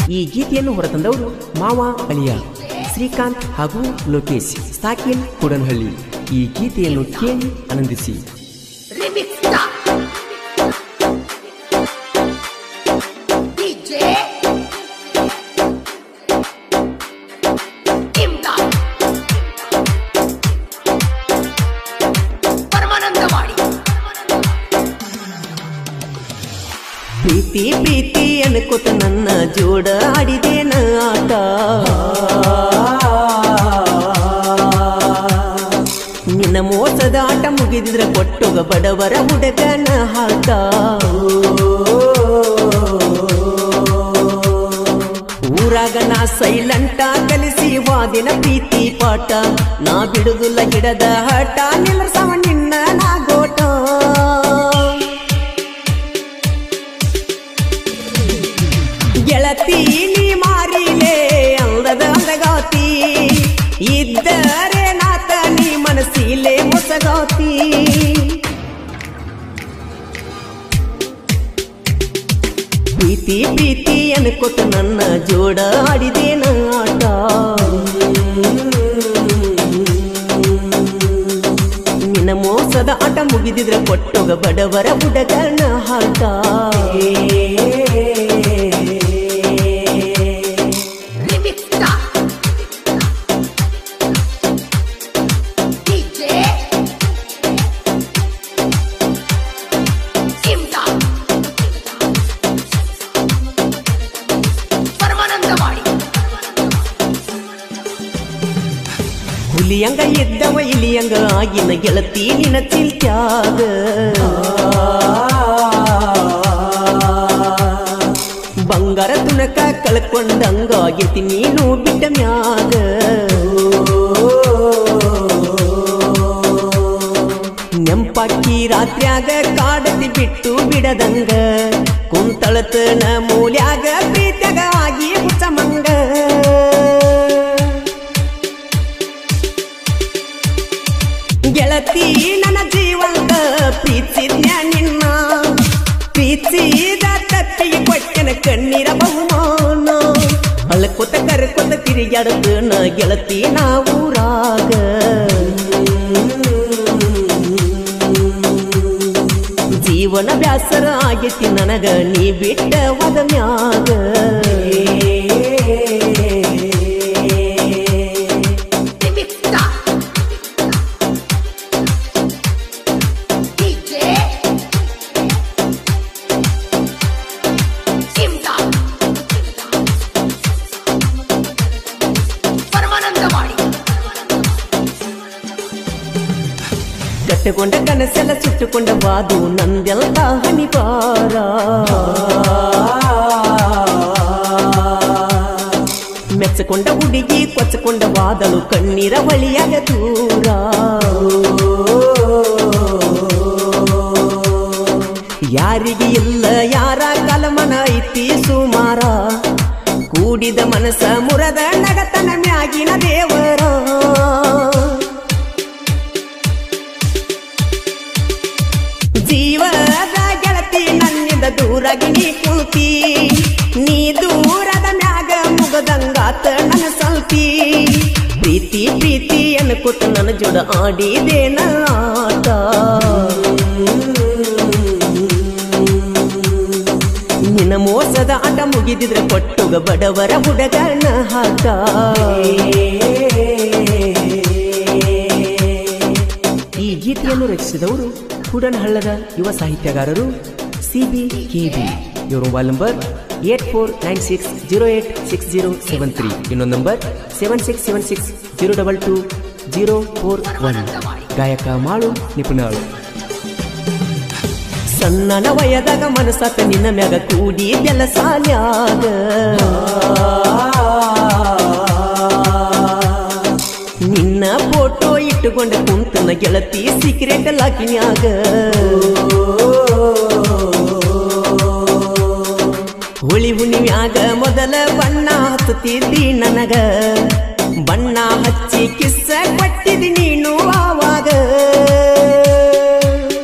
ಈ ಗೀತೆಯನ್ನು ಹೊರತಂದವರು ಮಾವ ಅಳಿಯ ಶ್ರೀಕಾಂತ್ ಹಾಗೂ ಲೋಕೇಶ್ ಸಾಕಿನ್ ಕುಡನಹಳ್ಳಿ ಈ ಗೀತೆಯನ್ನು ಕೇಳಿ ಆನಂದಿಸಿ Remix Star. DJ. Imdad. Paramanandawadi ಪ್ರೀತಿ ಪ್ರೀತಿ ಅನ್ಕೋತ ನನ್ನ ಜೋಡ ಆಡಿದೇನ ಆಟ ನಿನ್ನ ಮೋಸದ ಆಟ ಮುಗಿದಿದ್ರ ಕೊಟ್ಟೋಗ ಬಡವರ ಹುಡುಗನ ಹಾಟ ಊರಾಗ ನಾ ಸೈಲೆಂಟ ಕಲಿಸಿ ವಾದಿನ ಪ್ರೀತಿ ಪಾಠ ನಾ ಬಿಡುದಿಲ್ಲ ಗಿಡದ ಹಠ ನಿಲ್ಲಸವ ನಿನ್ನ ನಾ ಗೋಟ ಗೆಳತಿ ನೀ ಮಾರಿಲೆ ಅಂದದ ಅಂದಗಾತಿ ಇದ್ದರೆ ನಾತ ನೀ ಮನಸ್ಸಿಲೆ ಮೊಸಗಾತಿ ಪ್ರೀತಿ ಪ್ರೀತಿ ಅನ್ಕೊತ ನನ್ನ ಜೋಡ ಆಡಿದೇನ ಆಟ ನಿನ್ನ ಮೋಸದ ಆಟ ಮುಗಿದಿದ್ರೆ ಕೊಟ್ಟೋಗ ಬಡವರ ಹುಡುಗನ ಹಾಟ Remix Star. DJ. Imdad. Paramanandawadi ಹುಲಿಯಂಗ ಇದ್ದವ ಇಲಿಯಂಗ ಆಗಿನ ಗೆಳತಿ ನಿನ್ನ ಚಿಲ್ತ್ಯಾಗ ಬಂಗಾರ ತುಣಕ ಕಳ್ಕೊಂಡಂಗ ಆಗೈತಿ ನೀನು ಬಿಟ್ಟ ಮ್ಯಾಗ ನೆಂಪಾಕಿ ರಾತ್ರ್ಯಾಗ ಕಾಡತಿ ಬಿಟ್ಟು ಬಿಡದಂಗ ಕುಂತಳತನ ಮೂಲ್ಯಾಗ ಪ್ರೀತ್ಯಾಗ ಆಗಿ ಹುಚ್ಚಮಂಗ ಗೆಳತಿ ನನ್ನ ಜೀವಂತ ಪ್ರೀತಿದ್ಯ ನಿನ್ನ ಪ್ರೀತಿಸಿದ ತಪ್ಪಿಗೆ ಕೊಟ್ಟನ ಕಣ್ಣೀರ ಬಹುಮಾನ ಅಳ್ಕೊತ ಕರ್ಕೊತ ತಿರುಗಾಡತನ ಗೆಳತಿ ನಾವೂರಾಗ ಜೀವನ ಬ್ಯಾಸರ ಆಗೈತಿ ನನಗ ನೀ ಬಿಟ್ಟ ಹೋದ ಮ್ಯಾಗ Remix Star. DJ. Imdad. Paramanandawadi ಕಟ್ಟಕೊಂಡ ಕನಸೆಲ್ಲ ಸುಟ್ಟುಕೊಂಡ ಬಾದು ನಂದೆಲ್ಲ ಹನಿಪಾರ ಮೆಚ್ಚಕೊಂಡ ಹುಡುಗಿ ಕೊಚ್ಚಕೊಂಡ ವಾದಳು ಕಣ್ಣೀರ ಬಳಿಯಾಗ ದೂರ ಯಾರಿಗೆ ಇಲ್ಲ ಯಾರ ಕಲಮನ ಐತಿ ಸುಮಾರ ಕೂಡಿದ ಮನಸ್ಸ ಮುರದ ನಗತನ ಮ್ಯಾಗಿನ ದೇವರ ಜೀವದ ಗೆಳತಿ ನನ್ನಿಂದ ದೂರಾಗಿ ನೀ ಕುಳ್ತಿ ನೀ ದೂರದ ಮ್ಯಾಗ ಮುಗದಂಗಾತ ನನ್ನ ಸಲ್ತಿ ಪ್ರೀತಿ ಪ್ರೀತಿ ಅನ್ಕೊತ ನನ್ನ ಜೋಡ ಆಡಿದೇನ ಆಟ ನಿನ್ನ ಮೋಸದ ಆಟ ಮುಗಿದಿದ್ರೆ ಕೊಟ್ಟುಗ ಬಡವರ ಹುಡುಗನ ಹಾಟ ಈ ಗೀತೆಯನ್ನು ರಚಿಸಿದವರು ಕೂಡನಹಳ್ಳದ ಯುವ ಸಾಹಿತ್ಯಗಾರರು ಸಿ ಬಿ ಕೆ ಬಿ ಇವರ mobile number eight four nine six zero eight six zero seven three ಇನ್ನೊಂದು number seven six seven six zero double two zero four one ಗಾಯಕ ಮಾಳು ನಿಪುಣರು ಸಣ್ಣನ ವಯದಾಗ ಮನಸ್ಸಾತ ನಿನ್ನ ಮ್ಯಾಗ ಕೂಡಿ ಬೆಲ್ಲ ಸಾಲ್ಯಾಗ ನಿನ್ನ ಫೋಟೋ ಇಟ್ಟುಕೊಂಡ ಕುಂತನ ಗೆಳತಿ ಸೀಕ್ರೆಟ್ ಲಾಕಿನ್ಯಾಗ ಹುಳಿ ಹುಣ್ಣಿಮ್ಯಾಗ ಮೊದಲ ಬಣ್ಣ ಹತ್ತುತ್ತಿದ್ದಿ ನನಗ ಬಣ್ಣ ಹಚ್ಚಿ ಕಿಸ್ಸ ಕೊಟ್ಟಿದಿ ನೀನು ಆವಾಗ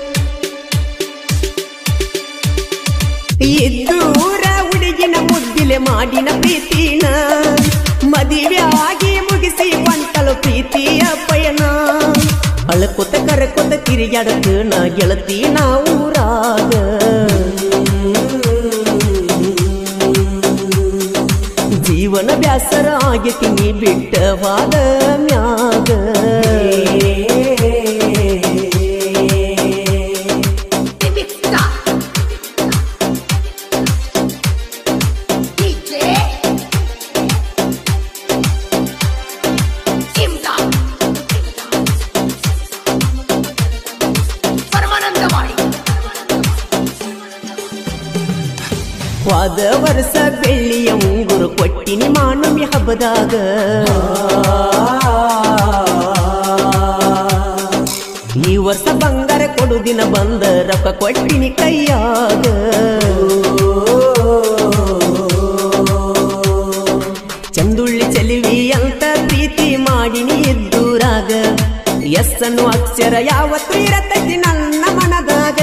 ಇದ್ದೂರ ಹುಡುಗಿನ ಮುದ್ದಿಲ ಇಲ್ಲೇ ಮಾಡಿನ ಪ್ರೀತಿನ ಮದುವೆ ಆಗಿ ಮುಗಿಸಿ ಬಂತಳು ಪ್ರೀತಿಯ ಪಯಣ ಅಳಕೊತ ಕರಕೊತ ತಿರುಗಾಡಕ ನಾ ಗೆಳತಿ ನಾ ಊರಾಗ ಜೀವನ ಬ್ಯಾಸರ ಆಗೈತಿ ನೀ ಬಿಟ್ಟವಾದ ಮ್ಯಾಗ Big Star. DJ. Imda. Paramanandawadi ವಾದ ವರ್ಷ ಬೆಳ್ಳಿಯ ಉಂಗುರು ಕೊಟ್ಟಿನಿ ಮಾನವಿ ಹಬ್ಬದಾಗ ಈ ವರ್ಷ ಬಂಗಾರ ಕೊಡು ದಿನ ಬಂದ ರೊಕ್ಕ ಕೊಟ್ಟಿನಿ ಕೈಯಾಗ ಚಂದುಳ್ಳಿ ಚಲಿವಿ ಅಂತ ಪ್ರೀತಿ ಮಾಡಿನಿ ಎದ್ದೂರಾಗ ಎಸ್ ಅನ್ನು ಅಕ್ಷರ ಯಾವತ್ತು ಇರತೈತಿ ನನ್ನ ಮನದಾಗ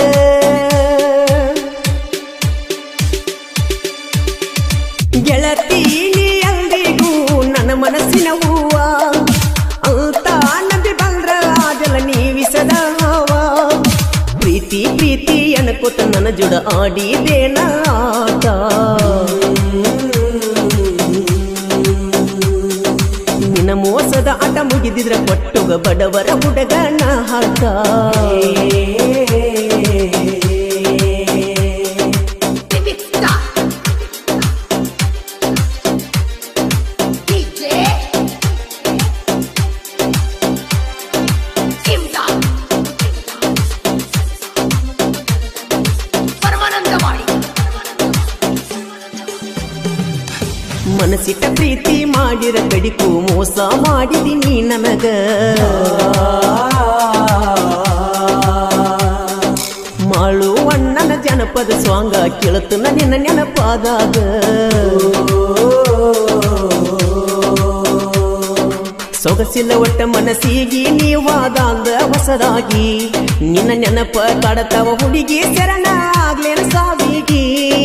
ಗೆಳತಿ ನೀ ಎಲ್ರಿಗೂ ನನ್ನ ಮನಸ್ಸಿನ ಹೂವ ಅಂತ ನಂಬಿ ಬಂದ್ರ ಆಗಲ್ಲ ನೀವಿಸದ ಹಾವ ಪ್ರೀತಿ ಪ್ರೀತಿ ಅನ್ಕೋತ ನನ್ನ ಜುಡ ಆಡಿದೇನ ಆಟ ನಿನ್ನ ಮೋಸದ ಆಟ ಮುಗಿದಿದ್ರ ಕೊಟ್ಟುಗ ಬಡವರ ಹುಡುಗನ ಹಾಟ Big Star. DJ. Imda. Paramanandawadi ಮನಸ್ಸಿಟ್ಟ ಪ್ರೀತಿ ಮಾಡಿರ ಕಡಿಕು ಮೋಸ ಮಾಡಿದಿನಿ ನನಗ ಮಾಳು ಅಣ್ಣನ ಜನಪದ ಸ್ವಾಂಗ ಕೇಳುತ್ತ ನಿನ್ನ ನೆನಪಾದಾಗ ಸೊಗಸಿಲ್ಲ ಒಟ್ಟ ಮನಸ್ಸಿಗೆ ನೀವಾದಂದ ಹೊಸದಾಗಿ ನಿನ್ನ ನೆನಪ ಕಾಡತಾವ ಹುಡುಗಿ ಶರಣ ಆಗ್ಲೇನ ಸಾವಿಗಿ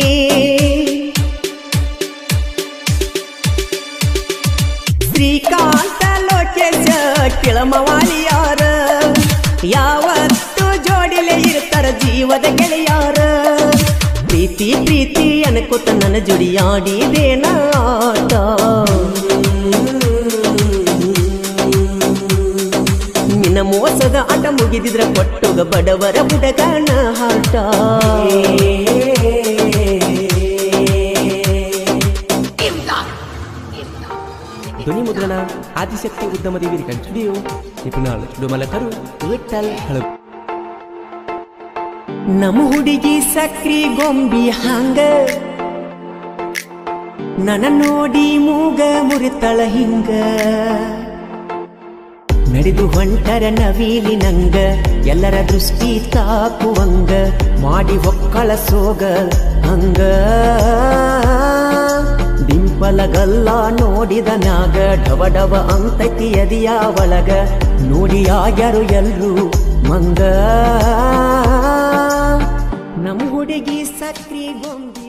ಶ್ರೀಕಾಂತ ಲೋಕೇಶ ಕಿಳಮವಾಳಿಯಾರ ಯಾವತ್ತು ಜೋಡಿಲೆ ಇರ್ತಾರ ಜೀವದ ಗೆಳೆಯಾರ ಪ್ರೀತಿ ಪ್ರೀತಿ ಅನ್ಕೋತ ನನ್ನ ಜುಡಿಯಾಡಿದೇನ ಆಟ ನಿನ್ನ ಮೋಸದ ಆಟ ಮುಗಿದಿದ್ರ ಕೊಟ್ಟುಗ ಬಡವರ ಹುಡುಗನ ಹಾಟ ಇಮ್ದಾದ್ ಧ್ವನಿ ಮುದ್ರಣ ಆದಿಶಕ್ತಿ ಉದ್ಯಮ ದೇವಿ ಸ್ಟುಡಿಯೋ ನಿಪುಣಾಳ್ ಡುಮಲಕರು ವಿಠಲ್ ಹಳಬ ನಮ್ಮ ಹುಡುಗಿ ಸಕ್ರಿ ಗೊಂಬಿ ಹಂಗ ನನ್ನ ನೋಡಿ ಮೂಗ ಮುರಿತಳ ಹಿಂಗ ನಡೆದು ಹೊಂಟರ ನವೀಲಿ ನಂಗ ಎಲ್ಲರ ದೃಷ್ಟಿ ತಾಕುವಂಗ ಮಾಡಿ ಒಕ್ಕಳ ಸೋಗ ಹಂಗ ಡಿಂಪಲಗಲ್ಲ ನೋಡಿದ ಮ್ಯಾಗ ಡವ ಡವ ಅಂತೈತಿ ಎದಿಯ ಒಳಗ ನೋಡಿ ಆಗ್ಯಾರು ಎಲ್ರು ಮಂಗ ನಮ್ಮ ಹುಡುಗಿ ಸಕ್ರಿ ಗೊಂಬಿ